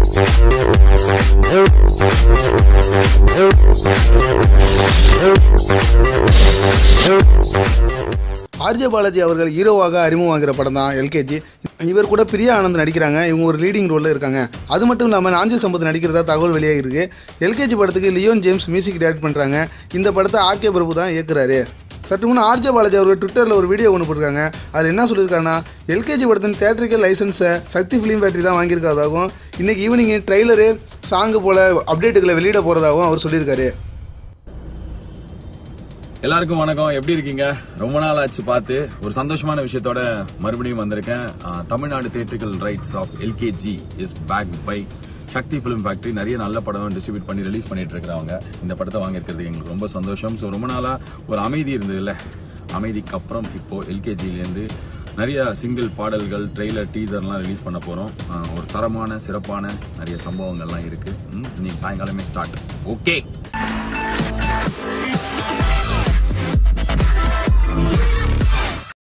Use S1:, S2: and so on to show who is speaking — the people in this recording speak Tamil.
S1: ஆர்ஜே பாலாஜி அவர்கள் ஹீரோவாக அறிமுகமாகிற படம் தான் எல்கேஜி இவர் கூட பிரியா ஆனந்த் நடிக்கிறாங்க இவங்க ஒரு லீடிங் ரோலில் இருக்காங்க அது மட்டும் இல்லாமல் நாஞ்சில் சம்பத் நடிக்கிறதா தகவல் வெளியாக இருக்கு எல்கேஜி படத்துக்கு லியோன் ஜேம்ஸ் மியூசிக் டைரக்ட் பண்ணுறாங்க இந்த படத்தை ஆர்கே பிரபு தான் இயக்குறாரு சற்று முன்னே ஆர்ஜே பாலாஜி அவர்கள் ட்விட்டரில் ஒரு வீடியோ ஒன்று போட்டிருக்காங்க அதில் என்ன சொல்லியிருக்காங்கன்னா எல்கேஜி படத்தின் தேட்டரிக்கல் லைசன்ஸை சக்தி ஃபிலிம் ஃபேக்ட்ரி தான் வாங்கியிருக்காதாகவும் இன்றைக்கி ஈவினிங் ட்ரெய்லரு சாங்கு போல் அப்டேட்டுகளை வெளியிட போகிறதாகவும் அவர் சொல்லியிருக்காரு
S2: எல்லாருக்கும் வணக்கம் எப்படி இருக்கீங்க ரொம்ப நாள் ஆச்சு பார்த்து ஒரு சந்தோஷமான விஷயத்தோட மறுபடியும் வந்திருக்கேன் ah, Tamil Nadu theatrical rights of LKG is back by Sakthi film factory நிறைய நல்ல படம் டிஸ்ட்ரிபியூட் பண்ணி ரிலீஸ் பண்ணிட்டு இருக்கிறாங்க இந்த படத்தை வாங்கியிருக்கிறது எங்களுக்கு ரொம்ப சந்தோஷம் ஸோ ரொம்ப நாளா ஒரு அமைதி இருந்ததுல்ல அமைதிக்கு அப்புறம் இப்போ எல்கேஜிலேருந்து நிறைய சிங்கிள் பாடல்கள் ட்ரெய்லர் டீசர்லாம் ரிலீஸ் பண்ண போகிறோம் ஒரு தரமான சிறப்பான நிறைய சம்பவங்கள்லாம் இருக்குது இன்னைக்கு சாயங்காலமே ஸ்டார்ட் ஓகே